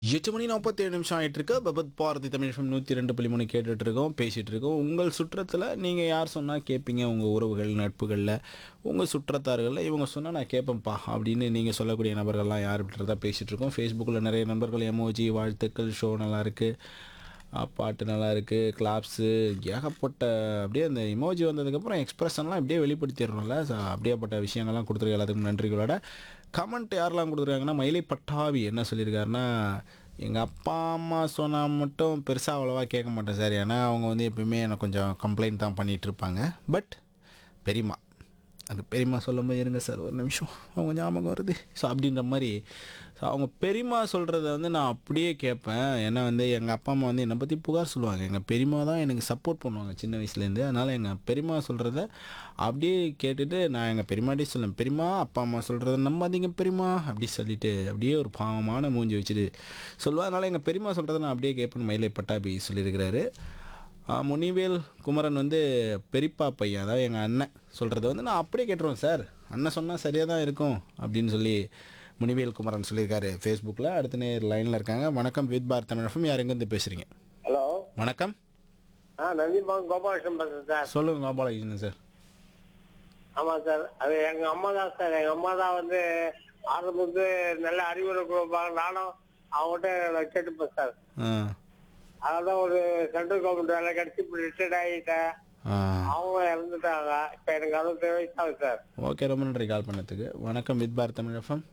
எட்டு மணி நாற்பத்தேழு நிமிஷம் ஆயிட்டு இருக்கு பபத் பாரதி தமிழ் FM நூற்றி ரெண்டு புள்ளி மூணு கேட்டுட்டு இருக்கோம் பேசிட்டு இருக்கோம் உங்கள் சுற்றத்தில் நீங்கள் யார் சொன்னால் கேட்பீங்க உங்கள் உறவுகள் நட்புகளில் உங்கள் சுற்றத்தார்களில் இவங்க சொன்னால் நான் கேட்பேன்ப்பா அப்படின்னு நீங்கள் சொல்லக்கூடிய நபர்கள்லாம் யார் அப்படின்றத பேசிகிட்டு இருக்கோம் ஃபேஸ்புக்கில் நிறைய நண்பர்கள் எமோஜி வாழ்த்துக்கள் ஷோ நல்லா இருக்குது பாட்டு நல்லா இருக்குது கிளாப்ஸு ஏகப்பட்ட அப்படியே அந்த இமோஜி வந்ததுக்கப்புறம் எக்ஸ்பிரஷன்லாம் அப்படியே வெளிப்படுத்திடுறோம்ல ஸோ அப்படியேப்பட்ட விஷயங்கள்லாம் கொடுத்துருக்க எல்லாத்துக்கும் நன்றிகளோட கமெண்ட் யாரெல்லாம் கொடுத்துருக்காங்கன்னா மயிலை பட்டாவி என்ன சொல்லியிருக்காருன்னா எங்கள் அப்பா அம்மா சொன்னால் மட்டும் பெருசாக அவ்வளோவா கேட்க மாட்டேன் சார் ஏன்னா அவங்க வந்து எப்பயுமே எனக்கு கொஞ்சம் கம்ப்ளைண்ட் தான் பண்ணிகிட்டு இருப்பாங்க பட் பெரியம்மா அது பெரியம்மா சொல்லும்போது இருங்க சார் ஒரு நிமிஷம் அவங்க ஞாபகம் வருது ஸோ அப்படின்ற மாதிரி ஸோ அவங்க பெரியம்மா சொல்கிறத வந்து நான் அப்படியே கேட்பேன் ஏன்னா வந்து எங்கள் அப்பா அம்மா வந்து என்னை பற்றி புகார் சொல்லுவாங்க எங்கள் பெரியம்மா தான் எனக்கு சப்போர்ட் பண்ணுவாங்க சின்ன வயசுலேருந்து அதனால் எங்கள் பெரியம்மா சொல்கிறத அப்படியே கேட்டுட்டு நான் எங்கள் பெரியமாட்டே சொல்லுவேன் பெரியம்மா அப்பா அம்மா சொல்கிறத நம்பாதீங்க பெரியம்மா அப்படி சொல்லிட்டு அப்படியே ஒரு பாவமான மூஞ்சி வச்சுட்டு சொல்லுவேன் அதனால் எங்கள் பெரியம்மா சொல்கிறத நான் அப்படியே கேட்பேன் மயிலை பட்டாபி சொல்லியிருக்கிறாரு ஆ, முனிவேல் குமரன் வந்து பெரியப்பா பையன் அதாவது எங்கள் அண்ணன் சொல்கிறத வந்து நான் அப்படியே கேட்டுருவேன் சார் அண்ணன் சொன்னால் சரியாக தான் இருக்கும் அப்படின்னு சொல்லி முனிவேல் குமரன் சொல்லியிருக்காரு ஃபேஸ்புக்கில் அடுத்த நேர் லைனில் இருக்காங்க வணக்கம் வித் பாரத் தமிழகம் யார் எங்கேருந்து பேசுகிறீங்க ஹலோ வணக்கம் ஆ நந்திபாங்க கோபாலகிருஷ்ணன் பேசுறேன் சார் சொல்லுங்கள் கோபாலகிருஷ்ணன் சார் ஆமா சார் அது எங்க அம்மா தான் சார் எங்க அம்மா தான் வந்து ஆரம்பத்து நல்ல அறிவுரை கொடுப்பாங்க நானும் அவங்ககிட்ட கேட்டுப்பேன் சார் ஆ அதான் ஒரு சென்ட்ரல் கவர்மெண்ட் வேலை கிடைச்சி இப்படி ரிட்டையர்ட் ஆகிட்டேன் ஆ அவங்க இறந்துட்டாங்க இப்ப எனக்கு அறுபத்தி வயசு ஆகுது சார் ஓகே ரொம்ப நன்றி கால் பண்ணதுக்கு வணக்கம் வித் பாரத் தமிழ் எஃப்எம்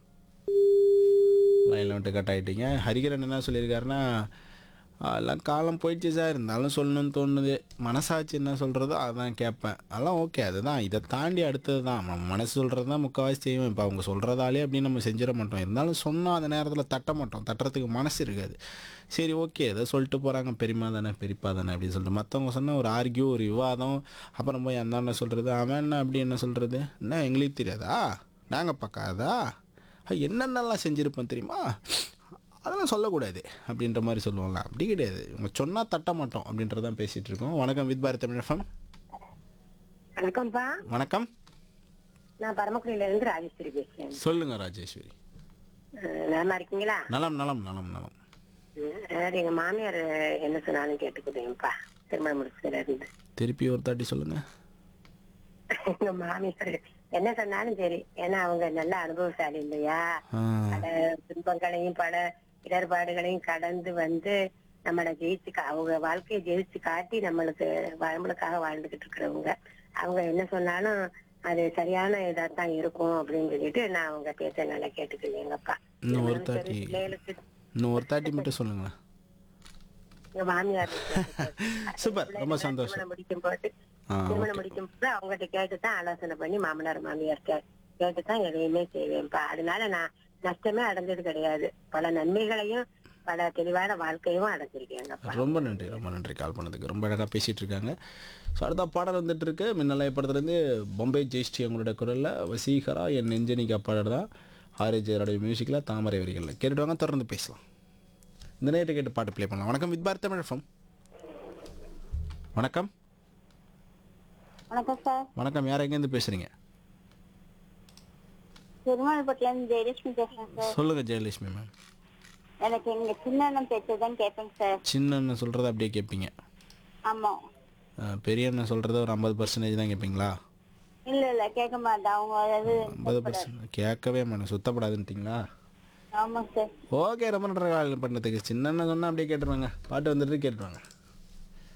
லைனில் விட்டு கட் ஆகிட்டீங்க ஹரிகரன் என்ன சொல்லியிருக்காருன்னா "ஆ, எல்லாம் காலம் போயிடுச்சு சார் இருந்தாலும் சொல்லணும்னு தோணுது மனசாட்சி என்ன சொல்கிறதோ அதான் கேட்பேன் அதெல்லாம் ஓகே அதுதான் இதை தாண்டி அடுத்தது தான் நம்ம மனசு சொல்கிறது தான் முக்கால்வாசி செய்வோம் இப்போ அவங்க சொல்கிறதாலே அப்படின்னு நம்ம செஞ்சிட மாட்டோம் இருந்தாலும் சொன்னால் அந்த நேரத்தில் தட்ட மாட்டோம் தட்டுறதுக்கு மனசு இருக்காது சரி ஓகே ஏதோ சொல்லிட்டு போகிறாங்க பெரியமா தானே பெரியப்பா தானே அப்படின்னு சொல்லிட்டு மற்றவங்க சொன்னால் ஒரு ஆர்கியூ ஒரு விவாதம் அப்புறம் போய் அந்த என்ன சொல்கிறது அவன் என்ன அப்படி என்ன சொல்கிறது என்ன எங்களுக்கு தெரியாதா நாங்கள் பார்க்காதா அஹ், என்னென்னலாம் செஞ்சுருப்போம் தெரியுமா அதெல்லாம் சொல்லக்கூடாது அப்படின்ற மாதிரி சொல்லுவாங்க அப்படி கிடையாது இவங்க சொன்னால் தட்ட மாட்டோம் அப்படின்றதான் பேசிகிட்டு இருக்கோம் வணக்கம் வித் பாரத் தமிழ் FM. வணக்கம்ப்பா வணக்கம் நான் பரமக்குடியில இருந்து ராஜேஸ்வரி பேசுறேன் சொல்லுங்கள் ராஜேஸ்வரி அஹ் நலமா இருக்கீங்களா நலம் நலம் நலம் நலம் அஹ் அதாவது எங்க மாமியார் என்ன சொன்னாலும் கேட்டுக்கிட்டேன்ப்பா திருமணம் முடிச்சதுல இருந்து திருப்பி ஒரு தாட்டி சொல்லுங்கள் எங்க மாமியார் என்ன சொன்னாலும் சரி ஏன்னா அவங்க நல்ல அனுபவசாலி இல்லையா ஆ பல துன்பங்களையும் பல இடர்பாடுகளையும் கடந்து வந்து நம்மளை ஜெயிச்சு கா- அவங்க வாழ்க்கையை ஜெயிச்சு காட்டி நம்மளுக்கு நம்மளுக்காக வாழ்ந்துகிட்டு இருக்கிறவங்க அவங்க என்ன சொன்னாலும் அது சரியான இதா தான் இருக்கும் அப்படின்னு சொல்லிட்டு நான் அவங்க பேச நல்லா கேட்டுக்கிறேங்கப்பா இன்னும் ஒரு தாட்டி பிள்ளைகளுக்கு இன்னும் ஒரு தாட்டி மட்டும் சொல்லுங்களேன் எங்க மாமியார் சூப்பர் ரொம்ப சந்தோஷம் திருமணம் முடிக்கும் போது ஆ திருமணம் முடிக்கும் போது அவங்ககிட்ட கேட்டு தான் ஆலோசனை பண்ணி மாமனார் மாமியார் கேட்டு தான் எதையுமே செய்வேன்ப்பா அதனால நான் நஷ்டமே அடைஞ்சது கிடையாது பல நன்மைகளையும் பல தெளிவான வாழ்க்கையும் அடைஞ்சிருக்கேங்கப்பா ரொம்ப நன்றி ரொம்ப நன்றி கால் பண்ணதுக்கு ரொம்ப அழகாக பேசிகிட்டு இருக்காங்க ஸோ அடுத்த பாடல் வந்துட்டு இருக்கு மின்னலைய படத்துலேருந்து பொம்பை ஜெயஸ்ரீ அவங்களோட குரலில் வசீகரா என் நெஞ்சனிக்கா பாடல் தான் ஆர்ஏ ஜெயரோட மியூசிக்கில் தாமரை வரிகளில் கேட்டுட்டு வாங்க தொடர்ந்து பேசலாம் இந்த நேரத்தை கேட்டு பாட்டு ப்ளே பண்ணலாம் வணக்கம் வித் பாரத் தமிழ் FM. வணக்கம் வணக்கம் சார் வணக்கம் யார் எங்கேருந்து பேசுகிறீங்க திருமணப்பட்டில இருந்து ஜெயலட்சுமி பேசுறேன் சார் சொல்லுங்கள் ஜெயலட்சுமி மேம் எனக்கு எங்க சின்ன அண்ணன் பேச்சதான் கேட்பேங்க சார் சின்ன அண்ணன் சொல்கிறத அப்படியே கேட்பீங்க ஆமா அஹ், பெரிய அண்ணன் சொல்கிறத ஒரு ஐம்பது பர்சன்டேஜ் தான் கேட்பீங்களா இல்ல இல்ல கேட்க மாட்டேன் அவங்க அதாவது ஐம்பது பர்சன்ட் கேட்கவே மாட்டேன் சுத்தப்படாதுன்ட்டிங்களா ஆமா சார் ஓகே ரொம்ப நன்றி கால் பண்ணதுக்கு சின்ன சொன்னால் அப்படியே கேட்டுருவாங்க பாட்டு வந்துட்டு கேட்டுருவாங்க